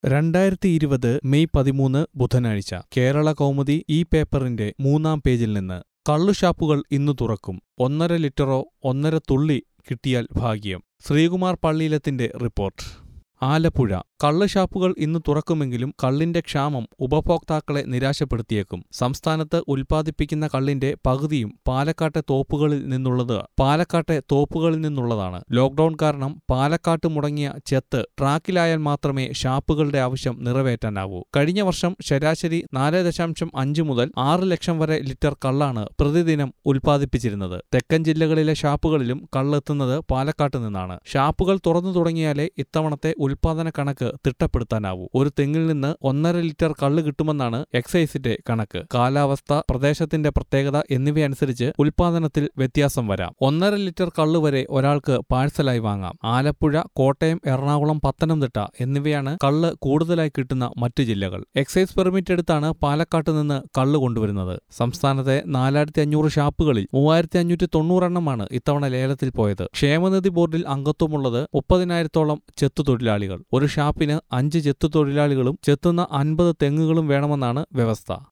രണ്ടായിരത്തി ഇരുപത് മെയ് പതിമൂന്ന് ബുധനാഴ്ച കേരള കൗമുദി ഈ പേപ്പറിന്റെ മൂന്നാം പേജിൽ നിന്ന് കള്ളുഷാപ്പുകൾ ഇന്നു തുറക്കും ഒന്നര ലിറ്ററോ ഒന്നര തുള്ളി കിട്ടിയാൽ ഭാഗ്യം ശ്രീകുമാർ പള്ളിയിലത്തിന്റെ റിപ്പോർട്ട് ആലപ്പുഴ കള്ള് ഷാപ്പുകൾ ഇന്ന് തുറക്കുമെങ്കിലും കള്ളിന്റെ ക്ഷാമം ഉപഭോക്താക്കളെ നിരാശപ്പെടുത്തിയേക്കും സംസ്ഥാനത്ത് ഉൽപ്പാദിപ്പിക്കുന്ന കള്ളിന്റെ പകുതിയും പാലക്കാട്ടെ തോപ്പുകളിൽ നിന്നുള്ളത് പാലക്കാട്ടെ തോപ്പുകളിൽ നിന്നുള്ളതാണ് ലോക്ഡൌൺ കാരണം പാലക്കാട്ട് മുടങ്ങിയ ചെത്ത് ട്രാക്കിലായാൽ മാത്രമേ ഷാപ്പുകളുടെ ആവശ്യം നിറവേറ്റാനാവൂ കഴിഞ്ഞ വർഷം ശരാശരി നാല് ദശാംശം അഞ്ച് മുതൽ ആറ് ലക്ഷം വരെ ലിറ്റർ കള്ളാണ് പ്രതിദിനം ഉൽപ്പാദിപ്പിച്ചിരുന്നത് തെക്കൻ ജില്ലകളിലെ ഷാപ്പുകളിലും കള്ളെത്തുന്നത് പാലക്കാട്ട് നിന്നാണ് ഷാപ്പുകൾ തുറന്നു തുടങ്ങിയാലേ ഇത്തവണത്തെ ഉൽപാദന കണക്ക് തിട്ടപ്പെടുത്താനാവൂ ഒരു തെങ്ങിൽ നിന്ന് ഒന്നര ലിറ്റർ കള്ള് കിട്ടുമെന്നാണ് എക്സൈസിന്റെ കണക്ക് കാലാവസ്ഥ പ്രദേശത്തിന്റെ പ്രത്യേകത എന്നിവയനുസരിച്ച് ഉൽപാദനത്തിൽ വ്യത്യാസം വരാം ഒന്നര ലിറ്റർ കള്ള് വരെ ഒരാൾക്ക് പാഴ്സലായി വാങ്ങാം ആലപ്പുഴ കോട്ടയം എറണാകുളം പത്തനംതിട്ട എന്നിവയാണ് കള്ള് കൂടുതലായി കിട്ടുന്ന മറ്റു ജില്ലകൾ എക്സൈസ് പെർമിറ്റ് എടുത്താണ് പാലക്കാട്ട് നിന്ന് കള്ള് കൊണ്ടുവരുന്നത് സംസ്ഥാനത്തെ നാലായിരത്തി അഞ്ഞൂറ് ഷാപ്പുകളിൽ മൂവായിരത്തി അഞ്ഞൂറ്റി തൊണ്ണൂറെണ്ണമാണ് ഇത്തവണ ലേലത്തിൽ പോയത് ക്ഷേമനിധി ബോർഡിൽ അംഗത്വമുള്ളത് മുപ്പതിനായിരത്തോളം ചെത്തു തൊഴിലാളികൾ ഒരു ഷാപ്പിന് അഞ്ച് ചെത്തു തൊഴിലാളികളും ചെത്തുന്ന അൻപത് തെങ്ങുകളും വേണമെന്നാണ് വ്യവസ്ഥ